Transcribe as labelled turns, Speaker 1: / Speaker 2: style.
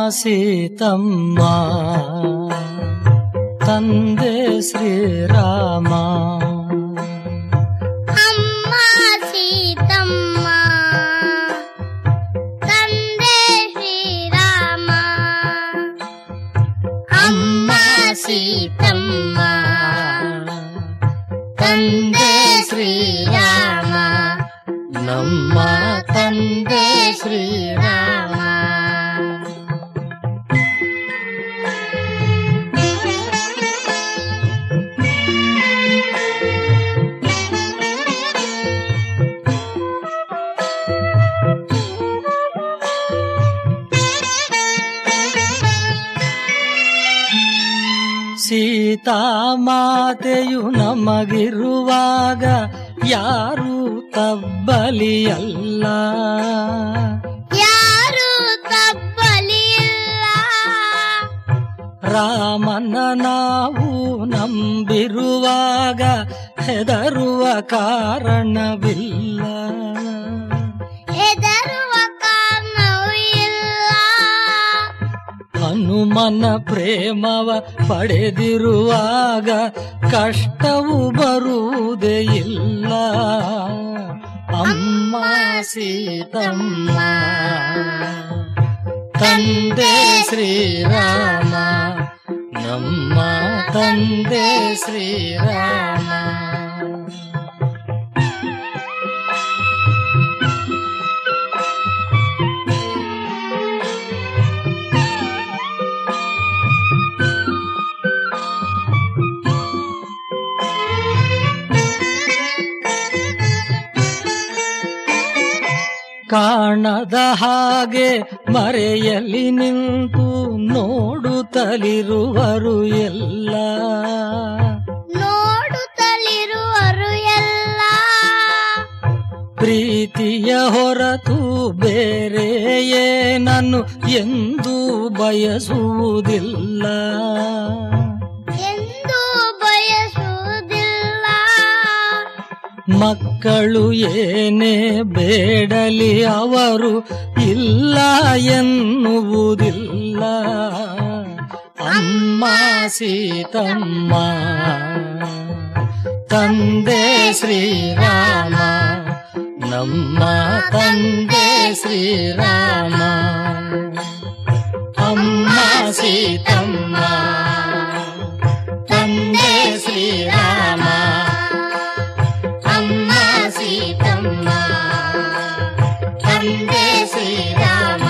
Speaker 1: ಸೀತಮ್ಮ ತಂದೆ ಶ್ರೀರಾಮ
Speaker 2: ಅಮ್ಮ ಸೀತಮ್ಮ ತಂದೆ ಶ್ರೀರಾಮ ಅಮ್ಮ ಸೀತಮ್ಮ ತಂದೆ ಶ್ರೀರಾಮ
Speaker 1: ನಮ್ಮ ತಂದೆ ಶ್ರೀರಾಮ ಸೀತಾಮಾತೆಯು ನಮಗಿರುವಾಗ ಯಾರು ತಬ್ಬಲಿಯಲ್ಲ
Speaker 2: ಯಾರು ತಪ್ಪಲಿಲ್ಲ
Speaker 1: ರಾಮನ ನಾವು ನಂಬಿರುವಾಗ ಹೆದರುವ ಕಾರಣವಿಲ್ಲ
Speaker 2: ಹೆದರುವ ಕಾರಣವೂ ಇಲ್ಲ
Speaker 1: ಹನುಮನ ಪ್ರೇಮವ ಪಡೆದಿರುವಾಗ ಕಷ್ಟವು ಬರುವುದೇ ಇಲ್ಲ ಅಮ್ಮ ಸೀತಮ್ಮ ತಂದೆ ಶ್ರೀರಾಮ ನಮ್ಮ ತಂದೆ ಶ್ರೀರಾಮ ಕಾಣದ ಹಾಗೆ ಮರೆಯಲ್ಲಿ ನಿಂತು ನೋಡುತ್ತಲಿರುವರು ಎಲ್ಲ
Speaker 2: ನೋಡುತ್ತಲಿರುವರು ಎಲ್ಲ
Speaker 1: ಪ್ರೀತಿಯ ಹೊರತು ಬೇರೆ ಏನನ್ನು ಎಂದು ಬಯಸುವುದಿಲ್ಲ
Speaker 2: ಎಂದು ಬಯಸುವುದಿಲ್ಲ
Speaker 1: ಮಕ್ಕಳು ಏನೇ ಬೇಡಲಿ ಅವರು ಇಲ್ಲ ಎನ್ನುವುದಿಲ್ಲ ಅಮ್ಮ ಸೀತಮ್ಮ ತಂದೆ ಶ್ರೀರಾಮ ನಮ್ಮ ತಂದೆ ಶ್ರೀರಾಮ ಅಮ್ಮ ಸೀತಮ್ಮ ತಂದೆ ಶ್ರೀರಾಮ
Speaker 2: ಅಮ್ಮ ಸೀತಮ್ಮ ತಂದೆ ಶ್ರೀರಾಮ